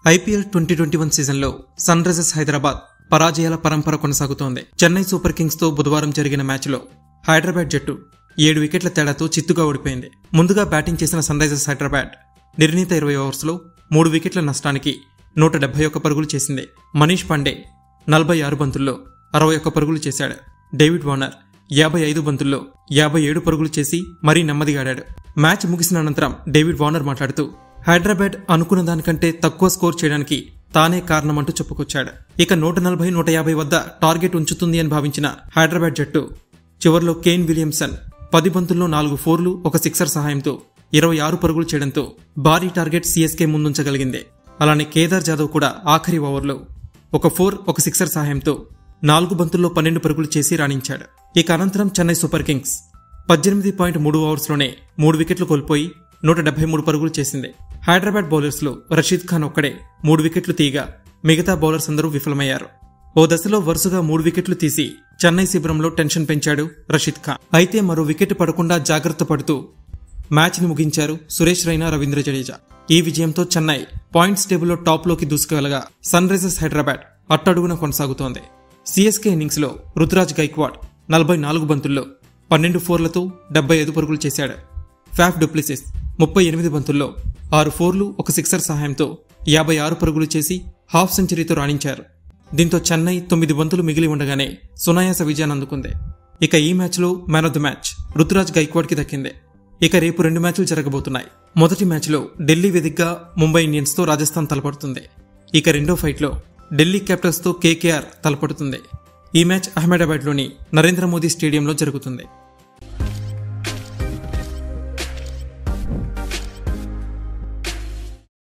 IPL twenty twenty one సీజన్లో Sunrisers Hyderabad పరాజయాల పరంపర కొనసాగుతోంది చెన్నై సూపర్ కింగ్స్ తో బుధవారం జరిగిన మ్యాచ్లో హైదరాబాద్ జట్టు ఏడు వికెట్ల తేడాతో చిత్తుగా ఓడిపోయింది ముందుగా బ్యాటింగ్ చేసిన సన్ రైజర్స్ హైదరాబాద్ నిర్ణీత ఇరవై ఓవర్స్లో మూడు వికెట్ల నష్టానికి నూట డెబ్బై ఒక్క పరుగులు చేసింది మనీష్ పాండే నలభై ఆరు బంతుల్లో అరవై ఒక్క పరుగులు చేశాడు డేవిడ్ వార్నర్ యాభై ఐదు బంతుల్లో యాభై ఏడు పరుగులు చేసి మరీ నెమ్మదిగా ఆడాడు మ్యాచ్ ముగిసిన అనంతరం డేవిడ్ వార్నర్ మాట్లాడుతూ హైదరాబాద్ అనుకున్న దానికంటే తక్కువ స్కోర్ చేయడానికి తానే కారణమంటూ చెప్పుకొచ్చాడు ఇక నూట నలభై నూట యాభై వద్ద టార్గెట్ ఉంచుతుంది అని భావించిన హైదరాబాద్ జట్టు చివర్లో కేన్ విలియమ్సన్ పది బంతుల్లో నాలుగు ఫోర్లు ఒక సిక్సర్ సహాయంతో ఇరవై ఆరు పరుగులు చేయడంతో భారీ టార్గెట్ సీఎస్కే ముందుంచగలిగింది అలానే కేదార్ జాదవ్ కూడా ఆఖరి ఓవర్లో ఒక ఫోర్ ఒక సిక్సర్ సహాయంతో నాలుగు బంతుల్లో పన్నెండు పరుగులు చేసి రాణించాడు ఇక అనంతరం చెన్నై సూపర్ కింగ్స్ పద్దెనిమిది పాయింట్ మూడు ఓవర్స్లోనే మూడు వికెట్లు కోల్పోయి నూట డెబ్బై మూడు పరుగులు చేసింది హైదరాబాద్ బౌలర్స్లో రషీద్ ఖాన్ ఒక్కడే మూడు వికెట్లు తీయగా మిగతా బౌలర్స్ అందరూ విఫలమయ్యారు ఓ దశలో వరుసగా మూడు వికెట్లు తీసి చెన్నై శిబిరంలో టెన్షన్ పెంచాడు రషీద్ ఖాన్ అయితే మరో వికెట్ పడకుండా జాగ్రత్త పడుతూ మ్యాచ్ని ముగించారు సురేష్ రైనా రవీంద్ర జడేజా ఈ విజయంతో చెన్నై పాయింట్స్ టేబుల్లో టాప్లోకి దూసుకువెళ్లగా సన్ రైజర్స్ హైదరాబాద్ అట్టడుగున కొనసాగుతోంది సిఎస్కే ఇన్నింగ్స్లో రుతురాజ్ గైక్వాడ్ నలభై నాలుగు బంతుల్లో పన్నెండు ఫోర్లతో డెబ్బై ఐదు పరుగులు చేశాడు ఫ్యాఫ్ డూప్లిసిస్ ముప్పై ఎనిమిది బంతుల్లో ఆరు ఫోర్లు ఒక సిక్సర్ సహాయంతో యాభై ఆరు పరుగులు చేసి హాఫ్ సెంచరీతో రాణించారు దీంతో చెన్నై తొమ్మిది బంతులు మిగిలి ఉండగానే సునాయాస విజయాన్ని అందుకుంది ఇక ఈ మ్యాచ్లో man of the match Ruturaj గైక్వాడ్కి దక్కింది ఇక రేపు రెండు మ్యాచ్లు జరగబోతున్నాయి మొదటి మ్యాచ్లో ఢిల్లీ వేదికగా ముంబై ఇండియన్స్తో రాజస్థాన్ తలపడుతుంది ఇక రెండో ఫైట్లో ఢిల్లీ క్యాపిటల్స్తో కేకేఆర్ తలపడుతుంది ఈ మ్యాచ్ అహ్మదాబాద్లోని నరేంద్ర మోదీ స్టేడియంలో జరుగుతుంది